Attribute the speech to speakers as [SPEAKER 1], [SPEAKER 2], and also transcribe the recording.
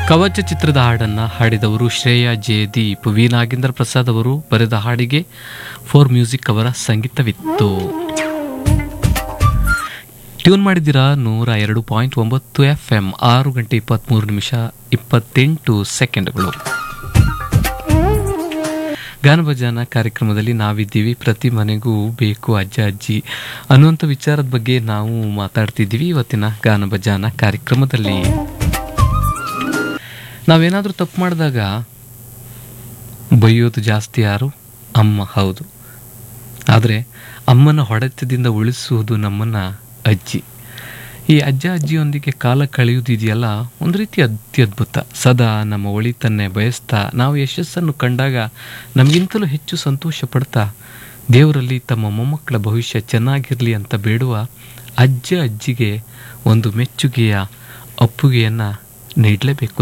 [SPEAKER 1] ಕವಚ ಚಿತ್ರದ ಹಾಡನ್ನ ಹಾಡಿದವರು ಶ್ರೇಯಾ ಜಯದೀಪ್ ವಿ ನಾಗೇಂದ್ರ ಪ್ರಸಾದ್ ಅವರು ಬರೆದ ಹಾಡಿಗೆ ಫೋರ್ ಮ್ಯೂಸಿಕ್ ಅವರ ಸಂಗೀತವಿತ್ತು ಟ್ಯೂನ್ ಮಾಡಿದ್ದೀರಾ ನೂರ ಎರಡು ಪಾಯಿಂಟ್ ಒಂಬತ್ತು ಎಫ್ ಎಂ ಆರು ಗಂಟೆ ಇಪ್ಪತ್ತ್ಮೂರು ನಿಮಿಷ ಇಪ್ಪತ್ತೆಂಟು ಸೆಕೆಂಡ್ಗಳು ಗಾನಭಜಾನ ಕಾರ್ಯಕ್ರಮದಲ್ಲಿ ನಾವಿದ್ದೀವಿ ಪ್ರತಿ ಮನೆಗೂ ಬೇಕು ಅಜ್ಜ ಅಜ್ಜಿ ಅನ್ನುವಂಥ ವಿಚಾರದ ಬಗ್ಗೆ ನಾವು ಮಾತಾಡ್ತಿದ್ದೀವಿ ಇವತ್ತಿನ ಗಾನಭಜಾನ ಕಾರ್ಯಕ್ರಮದಲ್ಲಿ ನಾವೇನಾದರೂ ತಪ್ಪು ಮಾಡಿದಾಗ ಬೈಯೋದು ಜಾಸ್ತಿ ಯಾರು ಅಮ್ಮ ಹೌದು ಆದರೆ ಅಮ್ಮನ ಹೊಡೆತದಿಂದ ಉಳಿಸುವುದು ನಮ್ಮನ್ನ ಅಜ್ಜಿ ಈ ಅಜ್ಜ ಅಜ್ಜಿಯೊಂದಿಗೆ ಕಾಲ ಕಳೆಯುವುದಿದೆಯಲ್ಲ ಒಂದು ರೀತಿ ಅತ್ಯದ್ಭುತ ಸದಾ ನಮ್ಮ ಒಳಿತನ್ನೇ ಬಯಸ್ತಾ ನಾವು ಯಶಸ್ಸನ್ನು ಕಂಡಾಗ ನಮಗಿಂತಲೂ ಹೆಚ್ಚು ಸಂತೋಷ ಪಡ್ತಾ ದೇವರಲ್ಲಿ ತಮ್ಮ ಮೊಮ್ಮಕ್ಕಳ ಭವಿಷ್ಯ ಚೆನ್ನಾಗಿರಲಿ ಅಂತ ಬೇಡುವ ಅಜ್ಜ ಅಜ್ಜಿಗೆ ಒಂದು ಮೆಚ್ಚುಗೆಯ ಅಪ್ಪುಗೆಯನ್ನು ನೀಡಲೇಬೇಕು